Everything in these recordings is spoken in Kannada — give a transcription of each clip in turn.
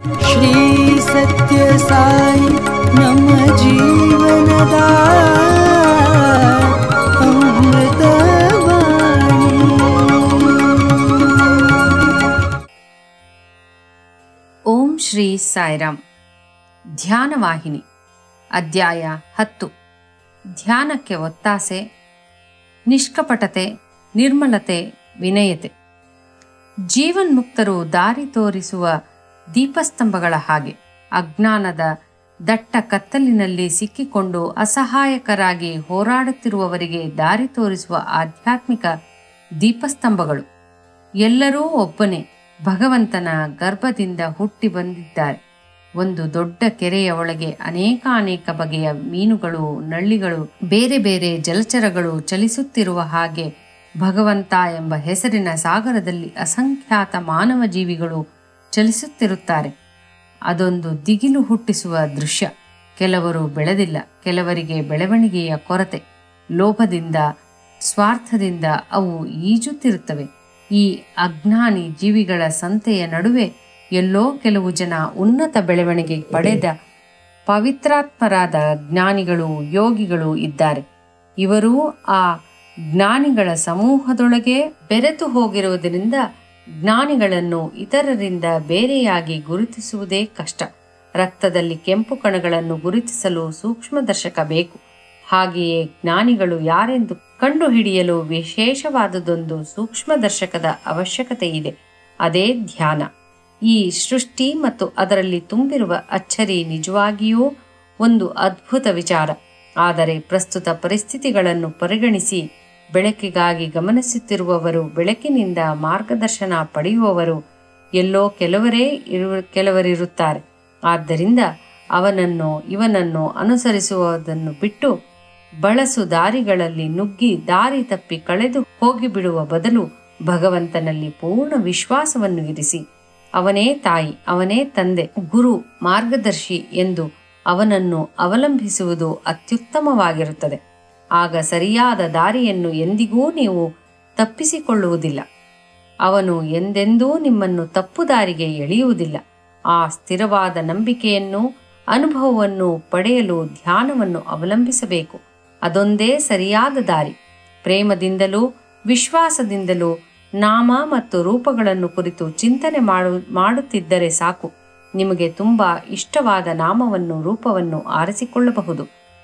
ಶ್ರೀ ಸತ್ಯ ಸಾಯಿ ನಮ್ಮ ಜೀವನದ ಅಮೃತವಾಣಿ ಓಂ ಶ್ರೀ ಸಾಯಿರಾಮ್ ಧ್ಯಾನವಾಹಿನಿ ಅಧ್ಯಾಯ ಹತ್ತು ಧ್ಯಾನಕ್ಕೆ ಒತ್ತಾಸೆ ನಿಷ್ಕಪಟತೆ ನಿರ್ಮಲತೆ ವಿನಯತೆ ಜೀವನ್ಮುಕ್ತರು ದಾರಿ ತೋರಿಸುವ ದೀಪಸ್ತಂಭಗಳ ಹಾಗೆ ಅಜ್ಞಾನದ ದಟ್ಟ ಕತ್ತಲಿನಲ್ಲಿ ಸಿಕ್ಕಿಕೊಂಡು ಅಸಹಾಯಕರಾಗಿ ಹೋರಾಡುತ್ತಿರುವವರಿಗೆ ದಾರಿ ತೋರಿಸುವ ಆಧ್ಯಾತ್ಮಿಕ ದೀಪಸ್ತಂಭಗಳು ಎಲ್ಲರೂ ಒಬ್ಬನೇ ಭಗವಂತನ ಗರ್ಭದಿಂದ ಹುಟ್ಟಿ ಬಂದಿದ್ದಾರೆ ಒಂದು ದೊಡ್ಡ ಕೆರೆಯ ಒಳಗೆ ಅನೇಕ ಅನೇಕ ಬಗೆಯ ಮೀನುಗಳು ನಳ್ಳಿಗಳು ಬೇರೆ ಬೇರೆ ಜಲಚರಗಳು ಚಲಿಸುತ್ತಿರುವ ಹಾಗೆ ಭಗವಂತ ಎಂಬ ಹೆಸರಿನ ಸಾಗರದಲ್ಲಿ ಅಸಂಖ್ಯಾತ ಮಾನವ ಜೀವಿಗಳು ಚಲಿಸುತ್ತಿರುತ್ತಾರೆ ಅದೊಂದು ದಿಗಿಲು ಹುಟ್ಟಿಸುವ ದೃಶ್ಯ ಕೆಲವರು ಬೆಳೆದಿಲ್ಲ ಕೆಲವರಿಗೆ ಬೆಳವಣಿಗೆಯ ಕೊರತೆ ಲೋಭದಿಂದ ಸ್ವಾರ್ಥದಿಂದ ಅವು ಈಜುತ್ತಿರುತ್ತವೆ ಈ ಅಜ್ಞಾನಿ ಜೀವಿಗಳ ಸಂತೆಯ ನಡುವೆ ಎಲ್ಲೋ ಕೆಲವು ಜನ ಉನ್ನತ ಬೆಳವಣಿಗೆ ಪಡೆದ ಪವಿತ್ರಾತ್ಮರಾದ ಜ್ಞಾನಿಗಳು ಯೋಗಿಗಳು ಇದ್ದಾರೆ ಇವರೂ ಆ ಜ್ಞಾನಿಗಳ ಸಮೂಹದೊಳಗೆ ಬೆರೆತು ಹೋಗಿರುವುದರಿಂದ ಜ್ಞಾನಿಗಳನ್ನು ಇತರರಿಂದ ಬೇರೆಯಾಗಿ ಗುರುತಿಸುವುದೇ ಕಷ್ಟ ರಕ್ತದಲ್ಲಿ ಕೆಂಪು ಕಣಗಳನ್ನು ಗುರುತಿಸಲು ಸೂಕ್ಷ್ಮದರ್ಶಕ ಬೇಕು ಹಾಗೆಯೇ ಜ್ಞಾನಿಗಳು ಯಾರೆಂದು ಕಂಡುಹಿಡಿಯಲು ವಿಶೇಷವಾದುದೊಂದು ಸೂಕ್ಷ್ಮದರ್ಶಕದ ಅವಶ್ಯಕತೆ ಇದೆ ಅದೇ ಧ್ಯಾನ ಈ ಸೃಷ್ಟಿ ಮತ್ತು ಅದರಲ್ಲಿ ತುಂಬಿರುವ ಅಚ್ಚರಿ ನಿಜವಾಗಿಯೂ ಒಂದು ಅದ್ಭುತ ವಿಚಾರ ಆದರೆ ಪ್ರಸ್ತುತ ಪರಿಸ್ಥಿತಿಗಳನ್ನು ಪರಿಗಣಿಸಿ ಬೆಳಕಿಗಾಗಿ ಗಮನಿಸುತ್ತಿರುವವರು ಬೆಳಕಿನಿಂದ ಮಾರ್ಗದರ್ಶನ ಪಡೆಯುವವರು ಎಲ್ಲೋ ಕೆಲವರೇ ಇರು ಕೆಲವರಿರುತ್ತಾರೆ ಆದ್ದರಿಂದ ಅವನನ್ನು ಇವನನ್ನು ಅನುಸರಿಸುವುದನ್ನು ಬಿಟ್ಟು ಬಳಸು ದಾರಿಗಳಲ್ಲಿ ನುಗ್ಗಿ ದಾರಿ ತಪ್ಪಿ ಕಳೆದು ಹೋಗಿಬಿಡುವ ಬದಲು ಭಗವಂತನಲ್ಲಿ ಪೂರ್ಣ ವಿಶ್ವಾಸವನ್ನು ಇರಿಸಿ ಅವನೇ ತಾಯಿ ಅವನೇ ತಂದೆ ಗುರು ಮಾರ್ಗದರ್ಶಿ ಎಂದು ಅವನನ್ನು ಅವಲಂಬಿಸುವುದು ಅತ್ಯುತ್ತಮವಾಗಿರುತ್ತದೆ ಆಗ ಸರಿಯಾದ ದಾರಿಯನ್ನು ಎಂದಿಗೂ ನೀವು ತಪ್ಪಿಸಿಕೊಳ್ಳುವುದಿಲ್ಲ ಅವನು ಎಂದೆಂದೂ ನಿಮ್ಮನ್ನು ತಪ್ಪು ದಾರಿಗೆ ಎಳೆಯುವುದಿಲ್ಲ ಆ ಸ್ಥಿರವಾದ ನಂಬಿಕೆಯನ್ನು ಅನುಭವವನ್ನು ಪಡೆಯಲು ಧ್ಯಾನವನ್ನು ಅವಲಂಬಿಸಬೇಕು ಅದೊಂದೇ ಸರಿಯಾದ ದಾರಿ ಪ್ರೇಮದಿಂದಲೂ ವಿಶ್ವಾಸದಿಂದಲೂ ನಾಮ ಮತ್ತು ರೂಪಗಳನ್ನು ಕುರಿತು ಚಿಂತನೆ ಮಾಡು ಮಾಡುತ್ತಿದ್ದರೆ ಸಾಕು ನಿಮಗೆ ತುಂಬಾ ಇಷ್ಟವಾದ ನಾಮವನ್ನು ರೂಪವನ್ನು ಆರಿಸಿಕೊಳ್ಳಬಹುದು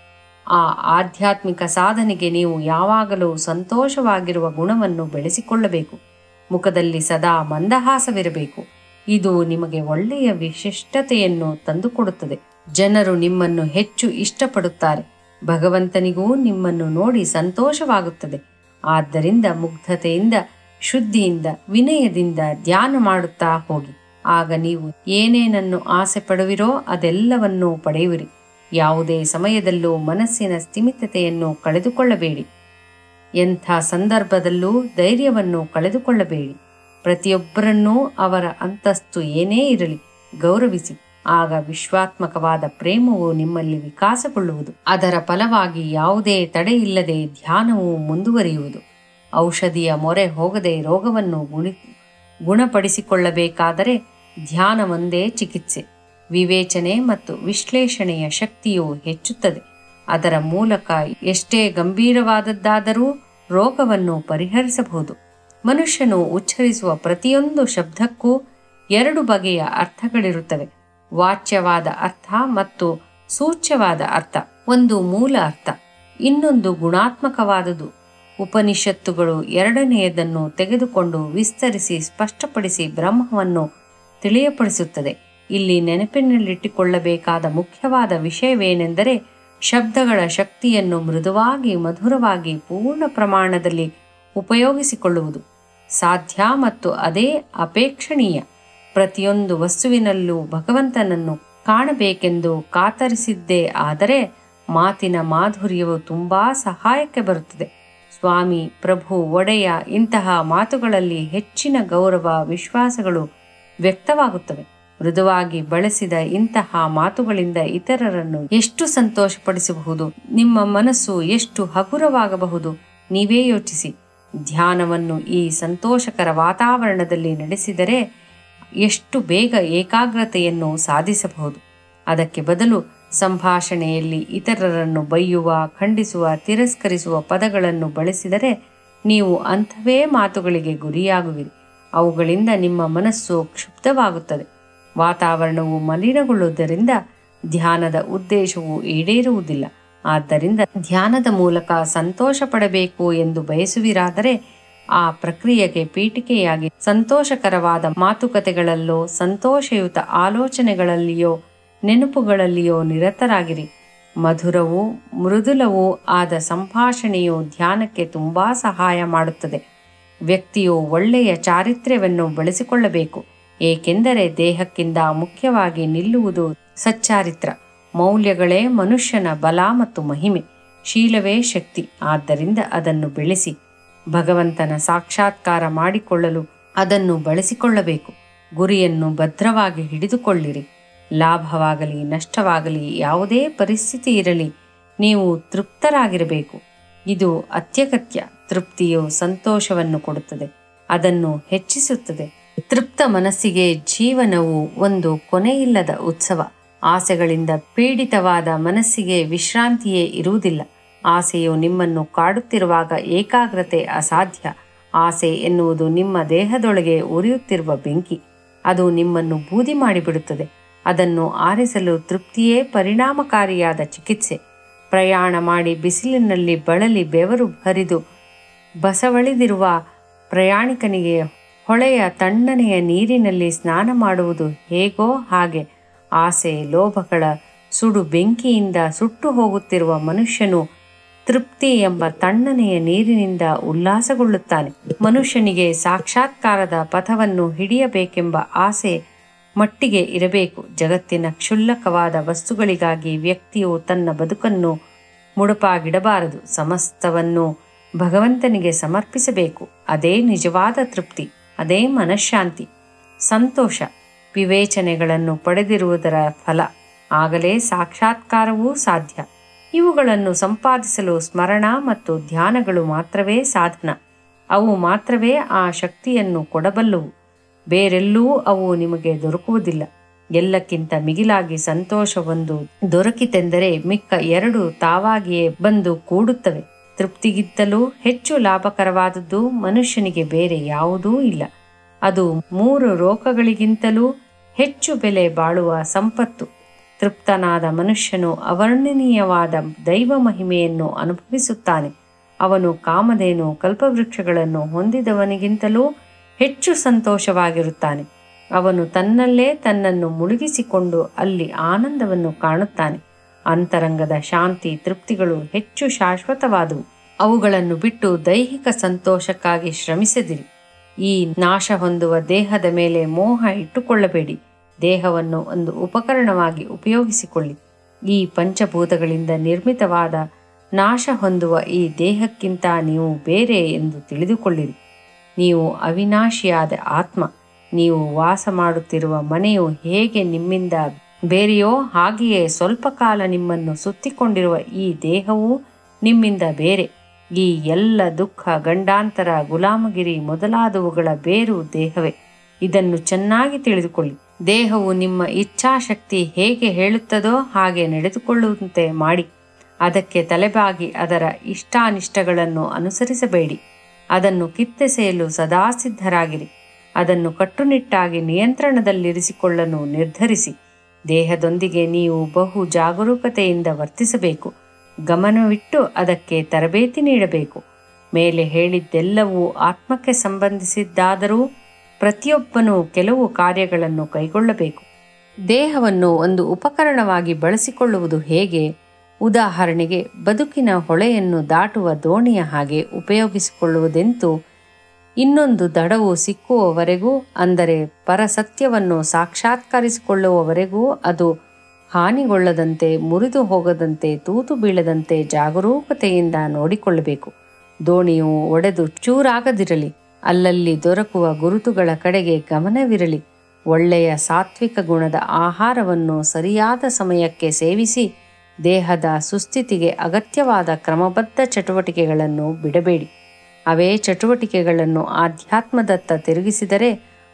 ಆ ಆಧ್ಯಾತ್ಮಿಕ ಸಾಧನೆಗೆ ನೀವು ಯಾವಾಗಲೂ ಸಂತೋಷವಾಗಿರುವ ಗುಣವನ್ನು ಬೆಳೆಸಿಕೊಳ್ಳಬೇಕು ಮುಖದಲ್ಲಿ ಸದಾ ಮಂದಹಾಸವಿರಬೇಕು ಇದು ನಿಮಗೆ ಒಳ್ಳೆಯ ವಿಶಿಷ್ಟತೆಯನ್ನು ತಂದುಕೊಡುತ್ತದೆ ಜನರು ನಿಮ್ಮನ್ನು ಹೆಚ್ಚು ಇಷ್ಟಪಡುತ್ತಾರೆ ಭಗವಂತನಿಗೂ ನಿಮ್ಮನ್ನು ನೋಡಿ ಸಂತೋಷವಾಗುತ್ತದೆ ಆದ್ದರಿಂದ ಮುಗ್ಧತೆಯಿಂದ ಶುದ್ಧಿಯಿಂದ ವಿನಯದಿಂದ ಧ್ಯಾನ ಮಾಡುತ್ತಾ ಹೋಗಿ ಆಗ ನೀವು ಏನೇನನ್ನು ಆಸೆ ಪಡುವಿರೋ ಅದೆಲ್ಲವನ್ನೂ ಪಡೆಯುವಿರಿ ಯಾವುದೇ ಸಮಯದಲ್ಲೂ ಮನಸ್ಸಿನ ಸ್ಥಿಮಿತತೆಯನ್ನು ಕಳೆದುಕೊಳ್ಳಬೇಡಿ ಎಂಥ ಸಂದರ್ಭದಲ್ಲೂ ಧೈರ್ಯವನ್ನು ಕಳೆದುಕೊಳ್ಳಬೇಡಿ ಪ್ರತಿಯೊಬ್ಬರನ್ನೂ ಅವರ ಅಂತಸ್ತು ಏನೇ ಇರಲಿ ಗೌರವಿಸಿ ಆಗ ವಿಶ್ವಾತ್ಮಕವಾದ ಪ್ರೇಮವು ನಿಮ್ಮಲ್ಲಿ ವಿಕಾಸಗೊಳ್ಳುವುದು ಅದರ ಫಲವಾಗಿ ಯಾವುದೇ ತಡೆಯಿಲ್ಲದೆ ಧ್ಯಾನವು ಮುಂದುವರಿಯುವುದು ಔಷಧಿಯ ಮೊರೆ ಹೋಗದೆ ರೋಗವನ್ನು ಗುಣಿ ಗುಣಪಡಿಸಿಕೊಳ್ಳಬೇಕಾದರೆ ಧ್ಯಾನ ಒಂದೇ ಚಿಕಿತ್ಸೆ ವಿವೇಚನೆ ಮತ್ತು ವಿಶ್ಲೇಷಣೆಯ ಶಕ್ತಿಯು ಹೆಚ್ಚುತ್ತದೆ ಅದರ ಮೂಲಕ ಎಷ್ಟೇ ಗಂಭೀರವಾದದ್ದಾದರೂ ರೋಗವನ್ನು ಪರಿಹರಿಸಬಹುದು ಮನುಷ್ಯನು ಉಚ್ಚರಿಸುವ ಪ್ರತಿಯೊಂದು ಶಬ್ದಕ್ಕೂ ಎರಡು ಬಗೆಯ ಅರ್ಥಗಳಿರುತ್ತವೆ ವಾಚ್ಯವಾದ ಅರ್ಥ ಮತ್ತು ಸೂಚ್ಯವಾದ ಅರ್ಥ ಒಂದು ಮೂಲ ಅರ್ಥ ಇನ್ನೊಂದು ಗುಣಾತ್ಮಕವಾದುದು ಉಪನಿಷತ್ತುಗಳು ಎರಡನೆಯದನ್ನು ತೆಗೆದುಕೊಂಡು ವಿಸ್ತರಿಸಿ ಸ್ಪಷ್ಟಪಡಿಸಿ ಬ್ರಹ್ಮವನ್ನು ತಿಳಿಯಪಡಿಸುತ್ತದೆ ಇಲ್ಲಿ ನೆನಪಿನಲ್ಲಿಟ್ಟುಕೊಳ್ಳಬೇಕಾದ ಮುಖ್ಯವಾದ ವಿಷಯವೇನೆಂದರೆ ಶಬ್ದಗಳ ಶಕ್ತಿಯನ್ನು ಮೃದುವಾಗಿ ಮಧುರವಾಗಿ ಪೂರ್ಣ ಪ್ರಮಾಣದಲ್ಲಿ ಉಪಯೋಗಿಸಿಕೊಳ್ಳುವುದು ಸಾಧ್ಯ ಮತ್ತು ಅದೇ ಅಪೇಕ್ಷಣೀಯ ಪ್ರತಿಯೊಂದು ವಸ್ತುವಿನಲ್ಲೂ ಭಗವಂತನನ್ನು ಕಾಣಬೇಕೆಂದು ಕಾತರಿಸಿದ್ದೇ ಆದರೆ ಮಾತಿನ ಮಾಧುರ್ಯವು ತುಂಬಾ ಸಹಾಯಕ್ಕೆ ಬರುತ್ತದೆ ಸ್ವಾಮಿ ಪ್ರಭು ಒಡೆಯ ಇಂತಹ ಮಾತುಗಳಲ್ಲಿ ಹೆಚ್ಚಿನ ಗೌರವ ವಿಶ್ವಾಸಗಳು ವ್ಯಕ್ತವಾಗುತ್ತವೆ ಮೃದುವಾಗಿ ಬಳಸಿದ ಇಂತಹ ಮಾತುಗಳಿಂದ ಇತರರನ್ನು ಎಷ್ಟು ಸಂತೋಷಪಡಿಸಬಹುದು ನಿಮ್ಮ ಮನಸ್ಸು ಎಷ್ಟು ಹಗುರವಾಗಬಹುದು ನೀವೇ ಯೋಚಿಸಿ ಧ್ಯಾನವನ್ನು ಈ ಸಂತೋಷಕರ ವಾತಾವರಣದಲ್ಲಿ ನಡೆಸಿದರೆ ಎಷ್ಟು ಬೇಗ ಏಕಾಗ್ರತೆಯನ್ನು ಸಾಧಿಸಬಹುದು ಅದಕ್ಕೆ ಬದಲು ಸಂಭಾಷಣೆಯಲ್ಲಿ ಇತರರನ್ನು ಬೈಯುವ ಖಂಡಿಸುವ ತಿರಸ್ಕರಿಸುವ ಪದಗಳನ್ನು ಬಳಸಿದರೆ ನೀವು ಅಂಥವೇ ಮಾತುಗಳಿಗೆ ಗುರಿಯಾಗುವಿರಿ ಅವುಗಳಿಂದ ನಿಮ್ಮ ಮನಸ್ಸು ಕ್ಷುಬ್ಧವಾಗುತ್ತದೆ ವಾತಾವರಣವು ಮಲಿನಗೊಳ್ಳುವುದರಿಂದ ಧ್ಯಾನದ ಉದ್ದೇಶವು ಈಡೇರುವುದಿಲ್ಲ ಆದ್ದರಿಂದ ಧ್ಯಾನದ ಮೂಲಕ ಸಂತೋಷ ಪಡಬೇಕು ಎಂದು ಬಯಸುವಿರಾದರೆ ಆ ಪ್ರಕ್ರಿಯೆಗೆ ಪೀಠಿಕೆಯಾಗಿ ಸಂತೋಷಕರವಾದ ಮಾತುಕತೆಗಳಲ್ಲೋ ಸಂತೋಷಯುತ ಆಲೋಚನೆಗಳಲ್ಲಿಯೋ ನೆನಪುಗಳಲ್ಲಿಯೋ ನಿರತರಾಗಿರಿ ಮಧುರವೂ ಮೃದುಲವೂ ಆದ ಸಂಭಾಷಣೆಯು ಧ್ಯಾನಕ್ಕೆ ತುಂಬಾ ಸಹಾಯ ಮಾಡುತ್ತದೆ ವ್ಯಕ್ತಿಯು ಒಳ್ಳೆಯ ಚಾರಿತ್ರ್ಯವನ್ನು ಬೆಳೆಸಿಕೊಳ್ಳಬೇಕು ಏಕೆಂದರೆ ದೇಹಕ್ಕಿಂತ ಮುಖ್ಯವಾಗಿ ನಿಲ್ಲುವುದು ಸಚ್ಚಾರಿತ್ರ ಮೌಲ್ಯಗಳೇ ಮನುಷ್ಯನ ಬಲ ಮತ್ತು ಮಹಿಮೆ ಶೀಲವೇ ಶಕ್ತಿ ಆದ್ದರಿಂದ ಅದನ್ನು ಬೆಳೆಸಿ ಭಗವಂತನ ಸಾಕ್ಷಾತ್ಕಾರ ಮಾಡಿಕೊಳ್ಳಲು ಅದನ್ನು ಬಳಸಿಕೊಳ್ಳಬೇಕು ಗುರಿಯನ್ನು ಭದ್ರವಾಗಿ ಹಿಡಿದುಕೊಳ್ಳಿರಿ ಲಾಭವಾಗಲಿ ನಷ್ಟವಾಗಲಿ ಯಾವುದೇ ಪರಿಸ್ಥಿತಿ ಇರಲಿ ನೀವು ತೃಪ್ತರಾಗಿರಬೇಕು ಇದು ಅತ್ಯಗತ್ಯ ತೃಪ್ತಿಯು ಸಂತೋಷವನ್ನು ಕೊಡುತ್ತದೆ ಅದನ್ನು ಹೆಚ್ಚಿಸುತ್ತದೆ ತೃಪ್ತ ಮನಸ್ಸಿಗೆ ಜೀವನವು ಒಂದು ಕೊನೆಯಿಲ್ಲದ ಉತ್ಸವ ಆಸೆಗಳಿಂದ ಪೀಡಿತವಾದ ಮನಸ್ಸಿಗೆ ವಿಶ್ರಾಂತಿಯೇ ಇರುವುದಿಲ್ಲ ಆಸೆಯು ನಿಮ್ಮನ್ನು ಕಾಡುತ್ತಿರುವಾಗ ಏಕಾಗ್ರತೆ ಅಸಾಧ್ಯ ಆಸೆ ಎನ್ನುವುದು ನಿಮ್ಮ ದೇಹದೊಳಗೆ ಉರಿಯುತ್ತಿರುವ ಬೆಂಕಿ ಅದು ನಿಮ್ಮನ್ನು ಬೂದಿ ಮಾಡಿಬಿಡುತ್ತದೆ ಅದನ್ನು ಆರಿಸಲು ತೃಪ್ತಿಯೇ ಪರಿಣಾಮಕಾರಿಯಾದ ಚಿಕಿತ್ಸೆ ಪ್ರಯಾಣ ಮಾಡಿ ಬಿಸಿಲಿನಲ್ಲಿ ಬಳಲಿ ಬೆವರು ಹರಿದು ಬಸವಳಿದಿರುವ ಪ್ರಯಾಣಿಕನಿಗೆ ಹೊಳೆಯ ತಣ್ಣನೆಯ ನೀರಿನಲ್ಲಿ ಸ್ನಾನ ಮಾಡುವುದು ಹೇಗೋ ಹಾಗೆ ಆಸೆ ಲೋಭಗಳ ಸುಡು ಬೆಂಕಿಯಿಂದ ಸುಟ್ಟು ಹೋಗುತ್ತಿರುವ ಮನುಷ್ಯನು ತೃಪ್ತಿ ಎಂಬ ತಣ್ಣನೆಯ ನೀರಿನಿಂದ ಉಲ್ಲಾಸಗೊಳ್ಳುತ್ತಾನೆ ಮನುಷ್ಯನಿಗೆ ಸಾಕ್ಷಾತ್ಕಾರದ ಪಥವನ್ನು ಹಿಡಿಯಬೇಕೆಂಬ ಆಸೆ ಮಟ್ಟಿಗೆ ಇರಬೇಕು ಜಗತ್ತಿನ ಕ್ಷುಲ್ಲಕವಾದ ವಸ್ತುಗಳಿಗಾಗಿ ವ್ಯಕ್ತಿಯು ತನ್ನ ಬದುಕನ್ನು ಮುಡುಪಾಗಿಡಬಾರದು ಸಮಸ್ತವನ್ನು ಭಗವಂತನಿಗೆ ಸಮರ್ಪಿಸಬೇಕು ಅದೇ ನಿಜವಾದ ತೃಪ್ತಿ ಅದೇ ಮನಃಶಾಂತಿ ಸಂತೋಷ ವಿವೇಚನೆಗಳನ್ನು ಪಡೆದಿರುವುದರ ಫಲ ಆಗಲೇ ಸಾಕ್ಷಾತ್ಕಾರವೂ ಸಾಧ್ಯ ಇವುಗಳನ್ನು ಸಂಪಾದಿಸಲು ಸ್ಮರಣ ಮತ್ತು ಧ್ಯಾನಗಳು ಮಾತ್ರವೇ ಸಾಧನ ಅವು ಮಾತ್ರವೇ ಆ ಶಕ್ತಿಯನ್ನು ಕೊಡಬಲ್ಲವು ಬೇರೆಲ್ಲೂ ಅವು ನಿಮಗೆ ದೊರಕುವುದಿಲ್ಲ ಎಲ್ಲಕ್ಕಿಂತ ಮಿಗಿಲಾಗಿ ಸಂತೋಷವೊಂದು ದೊರಕಿತೆಂದರೆ ಮಿಕ್ಕ ಎರಡು ತಾವಾಗಿಯೇ ಬಂದು ಕೂಡುತ್ತವೆ ತೃಪ್ತಿಗಿಂತಲೂ ಹೆಚ್ಚು ಲಾಭಕರವಾದದ್ದು ಮನುಷ್ಯನಿಗೆ ಬೇರೆ ಯಾವುದೂ ಇಲ್ಲ ಅದು ಮೂರು ರೋಗಗಳಿಗಿಂತಲೂ ಹೆಚ್ಚು ಬೆಲೆ ಬಾಳುವ ಸಂಪತ್ತು ತೃಪ್ತನಾದ ಮನುಷ್ಯನು ಅವರ್ಣನೀಯವಾದ ದೈವ ಮಹಿಮೆಯನ್ನು ಅನುಭವಿಸುತ್ತಾನೆ ಅವನು ಕಾಮಧೇನು ಕಲ್ಪವೃಕ್ಷಗಳನ್ನು ಹೊಂದಿದವನಿಗಿಂತಲೂ ಹೆಚ್ಚು ಸಂತೋಷವಾಗಿರುತ್ತಾನೆ ಅವನು ತನ್ನಲ್ಲೇ ತನ್ನನ್ನು ಮುಳುಗಿಸಿಕೊಂಡು ಅಲ್ಲಿ ಆನಂದವನ್ನು ಕಾಣುತ್ತಾನೆ ಅಂತರಂಗದ ಶಾಂತಿ ತೃಪ್ತಿಗಳು ಹೆಚ್ಚು ಶಾಶ್ವತವಾದವು ಅವುಗಳನ್ನು ಬಿಟ್ಟು ದೈಹಿಕ ಸಂತೋಷಕ್ಕಾಗಿ ಶ್ರಮಿಸದಿರಿ ಈ ನಾಶ ಹೊಂದುವ ದೇಹದ ಮೇಲೆ ಮೋಹ ಇಟ್ಟುಕೊಳ್ಳಬೇಡಿ ದೇಹವನ್ನು ಒಂದು ಉಪಕರಣವಾಗಿ ಉಪಯೋಗಿಸಿಕೊಳ್ಳಿ ಈ ಪಂಚಭೂತಗಳಿಂದ ನಿರ್ಮಿತವಾದ ನಾಶ ಹೊಂದುವ ಈ ದೇಹಕ್ಕಿಂತ ನೀವು ಬೇರೆ ಎಂದು ತಿಳಿದುಕೊಳ್ಳಿರಿ ನೀವು ಅವಿನಾಶಿಯಾದ ಆತ್ಮ ನೀವು ವಾಸ ಮಾಡುತ್ತಿರುವ ಮನೆಯು ಹೇಗೆ ನಿಮ್ಮಿಂದ ಬೇರೆಯೋ ಹಾಗೆಯೇ ಸ್ವಲ್ಪ ಕಾಲ ನಿಮ್ಮನ್ನು ಸುತ್ತಿಕೊಂಡಿರುವ ಈ ದೇಹವು ನಿಮ್ಮಿಂದ ಬೇರೆ ಈ ಎಲ್ಲ ದುಃಖ ಗಂಡಾಂತರ ಗುಲಾಮಗಿರಿ ಮೊದಲಾದವುಗಳ ಬೇರು ದೇಹವೇ ಇದನ್ನು ಚೆನ್ನಾಗಿ ತಿಳಿದುಕೊಳ್ಳಿ ದೇಹವು ನಿಮ್ಮ ಇಚ್ಛಾಶಕ್ತಿ ಹೇಗೆ ಹೇಳುತ್ತದೋ ಹಾಗೆ ನಡೆದುಕೊಳ್ಳುವಂತೆ ಮಾಡಿ ಅದಕ್ಕೆ ತಲೆಬಾಗಿ ಅದರ ಇಷ್ಟಾನಿಷ್ಟಗಳನ್ನು ಅನುಸರಿಸಬೇಡಿ ಅದನ್ನು ಕಿತ್ತೆಸೆಯಲು ಸದಾ ಸಿದ್ಧರಾಗಿರಿ ಅದನ್ನು ಕಟ್ಟುನಿಟ್ಟಾಗಿ ನಿಯಂತ್ರಣದಲ್ಲಿರಿಸಿಕೊಳ್ಳಲು ನಿರ್ಧರಿಸಿ ದೇಹದೊಂದಿಗೆ ನೀವು ಬಹು ಜಾಗರೂಕತೆಯಿಂದ ವರ್ತಿಸಬೇಕು ಗಮನವಿಟ್ಟು ಅದಕ್ಕೆ ತರಬೇತಿ ನೀಡಬೇಕು ಮೇಲೆ ಹೇಳಿದ್ದೆಲ್ಲವೂ ಆತ್ಮಕ್ಕೆ ಸಂಬಂಧಿಸಿದ್ದಾದರೂ ಪ್ರತಿಯೊಬ್ಬನೂ ಕೆಲವು ಕಾರ್ಯಗಳನ್ನು ಕೈಗೊಳ್ಳಬೇಕು ದೇಹವನ್ನು ಒಂದು ಉಪಕರಣವಾಗಿ ಬಳಸಿಕೊಳ್ಳುವುದು ಹೇಗೆ ಉದಾಹರಣೆಗೆ ಬದುಕಿನ ಹೊಳೆಯನ್ನು ದಾಟುವ ದೋಣಿಯ ಹಾಗೆ ಉಪಯೋಗಿಸಿಕೊಳ್ಳುವುದೆಂತೂ ಇನ್ನೊಂದು ದಡವು ಸಿಕ್ಕುವವರೆಗೂ ಅಂದರೆ ಪರಸತ್ಯವನ್ನು ಸಾಕ್ಷಾತ್ಕರಿಸಿಕೊಳ್ಳುವವರೆಗೂ ಅದು ಹಾನಿಗೊಳ್ಳದಂತೆ ಮುರಿದು ಹೋಗದಂತೆ ತೂತು ಬೀಳದಂತೆ ಜಾಗರೂಕತೆಯಿಂದ ನೋಡಿಕೊಳ್ಳಬೇಕು ದೋಣಿಯು ಒಡೆದು ಚೂರಾಗದಿರಲಿ ಅಲ್ಲಲ್ಲಿ ದೊರಕುವ ಗುರುತುಗಳ ಕಡೆಗೆ ಗಮನವಿರಲಿ ಒಳ್ಳೆಯ ಸಾತ್ವಿಕ ಗುಣದ ಆಹಾರವನ್ನು ಸರಿಯಾದ ಸಮಯಕ್ಕೆ ಸೇವಿಸಿ ದೇಹದ ಸುಸ್ಥಿತಿಗೆ ಅಗತ್ಯವಾದ ಕ್ರಮಬದ್ಧ ಚಟುವಟಿಕೆಗಳನ್ನು ಬಿಡಬೇಡಿ ಅವೇ ಚಟುವಟಿಕೆಗಳನ್ನು ಆಧ್ಯಾತ್ಮದತ್ತ ತಿರುಗಿಸಿದರೆ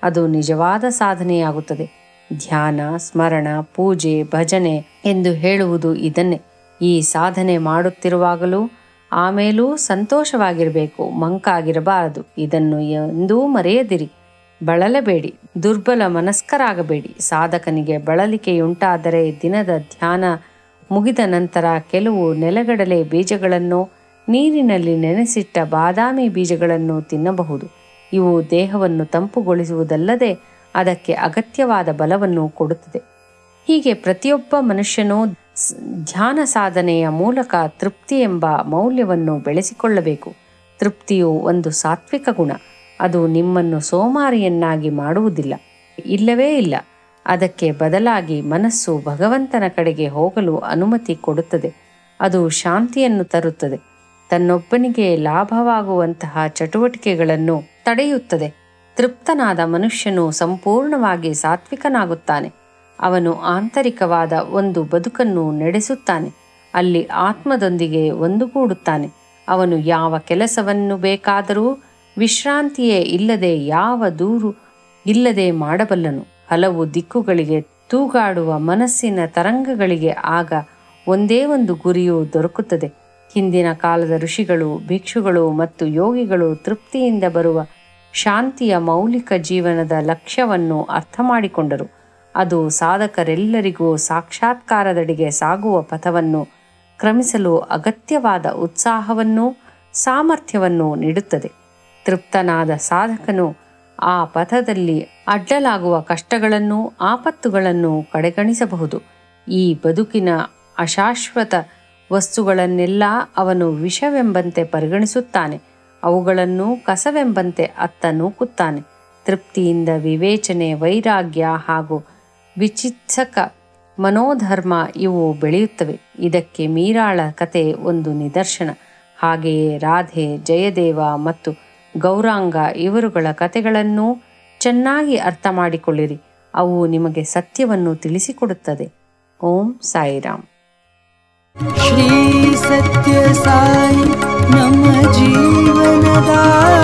ಅದು ನಿಜವಾದ ಸಾಧನೆಯಾಗುತ್ತದೆ ಧ್ಯಾನ ಸ್ಮರಣ ಪೂಜೆ ಭಜನೆ ಎಂದು ಹೇಳುವುದು ಇದನ್ನೇ ಈ ಸಾಧನೆ ಮಾಡುತ್ತಿರುವಾಗಲೂ ಆಮೇಲೂ ಸಂತೋಷವಾಗಿರಬೇಕು ಮಂಕಾಗಿರಬಾರದು ಇದನ್ನು ಎಂದೂ ಮರೆಯದಿರಿ ಬಳಲಬೇಡಿ ದುರ್ಬಲ ಮನಸ್ಕರಾಗಬೇಡಿ ಸಾಧಕನಿಗೆ ಬಳಲಿಕೆಯುಂಟಾದರೆ ದಿನದ ಧ್ಯಾನ ಮುಗಿದ ನಂತರ ಕೆಲವು ನೆಲಗಡಲೆ ಬೀಜಗಳನ್ನು ನೀರಿನಲ್ಲಿ ನೆನೆಸಿಟ್ಟ ಬಾದಾಮಿ ಬೀಜಗಳನ್ನು ತಿನ್ನಬಹುದು ಇವು ದೇಹವನ್ನು ತಂಪುಗೊಳಿಸುವುದಲ್ಲದೆ ಅದಕ್ಕೆ ಅಗತ್ಯವಾದ ಬಲವನ್ನು ಕೊಡುತ್ತದೆ ಹೀಗೆ ಪ್ರತಿಯೊಬ್ಬ ಮನುಷ್ಯನೂ ಸ್- ಧ್ಯಾನ ಸಾಧನೆಯ ಮೂಲಕ ತೃಪ್ತಿ ಎಂಬ ಮೌಲ್ಯವನ್ನು ಬೆಳೆಸಿಕೊಳ್ಳಬೇಕು ತೃಪ್ತಿಯು ಒಂದು ಸಾತ್ವಿಕ ಗುಣ ಅದು ನಿಮ್ಮನ್ನು ಸೋಮಾರಿಯನ್ನಾಗಿ ಮಾಡುವುದಿಲ್ಲ ಇಲ್ಲವೇ ಇಲ್ಲ ಅದಕ್ಕೆ ಬದಲಾಗಿ ಮನಸ್ಸು ಭಗವಂತನ ಕಡೆಗೆ ಹೋಗಲು ಅನುಮತಿ ಕೊಡುತ್ತದೆ ಅದು ಶಾಂತಿಯನ್ನು ತರುತ್ತದೆ ತನ್ನೊಬ್ಬನಿಗೆ ಲಾಭವಾಗುವಂತಹ ಚಟುವಟಿಕೆಗಳನ್ನು ತಡೆಯುತ್ತದೆ ತೃಪ್ತನಾದ ಮನುಷ್ಯನು ಸಂಪೂರ್ಣವಾಗಿ ಸಾತ್ವಿಕನಾಗುತ್ತಾನೆ ಅವನು ಆಂತರಿಕವಾದ ಒಂದು ಬದುಕನ್ನು ನಡೆಸುತ್ತಾನೆ ಅಲ್ಲಿ ಆತ್ಮದೊಂದಿಗೆ ಒಂದುಗೂಡುತ್ತಾನೆ ಅವನು ಯಾವ ಕೆಲಸವನ್ನು ಬೇಕಾದರೂ ವಿಶ್ರಾಂತಿಯೇ ಇಲ್ಲದೆ ಯಾವ ದೂರು ಇಲ್ಲದೆ ಮಾಡಬಲ್ಲನು ಹಲವು ದಿಕ್ಕುಗಳಿಗೆ ತೂಗಾಡುವ ಮನಸ್ಸಿನ ತರಂಗಗಳಿಗೆ ಆಗ ಒಂದೇ ಒಂದು ಗುರಿಯು ದೊರಕುತ್ತದೆ ಹಿಂದಿನ ಕಾಲದ ಋಷಿಗಳು ಭಿಕ್ಷುಗಳು ಮತ್ತು ಯೋಗಿಗಳು ತೃಪ್ತಿಯಿಂದ ಬರುವ ಶಾಂತಿಯ ಮೌಲಿಕ ಜೀವನದ ಲಕ್ಷ್ಯವನ್ನು ಅರ್ಥ ಮಾಡಿಕೊಂಡರು ಅದು ಸಾಧಕರೆಲ್ಲರಿಗೂ ಸಾಕ್ಷಾತ್ಕಾರದೆಡೆಗೆ ಸಾಗುವ ಪಥವನ್ನು ಕ್ರಮಿಸಲು ಅಗತ್ಯವಾದ ಉತ್ಸಾಹವನ್ನು ಸಾಮರ್ಥ್ಯವನ್ನು ನೀಡುತ್ತದೆ ತೃಪ್ತನಾದ ಸಾಧಕನು ಆ ಪಥದಲ್ಲಿ ಅಡ್ಡಲಾಗುವ ಕಷ್ಟಗಳನ್ನು ಆಪತ್ತುಗಳನ್ನು ಕಡೆಗಣಿಸಬಹುದು ಈ ಬದುಕಿನ ಅಶಾಶ್ವತ ವಸ್ತುಗಳನ್ನೆಲ್ಲ ಅವನು ವಿಷವೆಂಬಂತೆ ಪರಿಗಣಿಸುತ್ತಾನೆ ಅವುಗಳನ್ನು ಕಸವೆಂಬಂತೆ ಅತ್ತ ನೂಕುತ್ತಾನೆ ತೃಪ್ತಿಯಿಂದ ವಿವೇಚನೆ ವೈರಾಗ್ಯ ಹಾಗೂ ವಿಚಿತ್ಸಕ ಮನೋಧರ್ಮ ಇವು ಬೆಳೆಯುತ್ತವೆ ಇದಕ್ಕೆ ಮೀರಾಳ ಕತೆ ಒಂದು ನಿದರ್ಶನ ಹಾಗೆಯೇ ರಾಧೆ ಜಯದೇವ ಮತ್ತು ಗೌರಾಂಗ ಇವರುಗಳ ಕತೆಗಳನ್ನೂ ಚೆನ್ನಾಗಿ ಅರ್ಥ ಮಾಡಿಕೊಳ್ಳಿರಿ ಅವು ನಿಮಗೆ ಸತ್ಯವನ್ನು ತಿಳಿಸಿಕೊಡುತ್ತದೆ ಓಂ ಸಾಯಿರಾಮ್ श्री सत्य साई नम जीवनदाता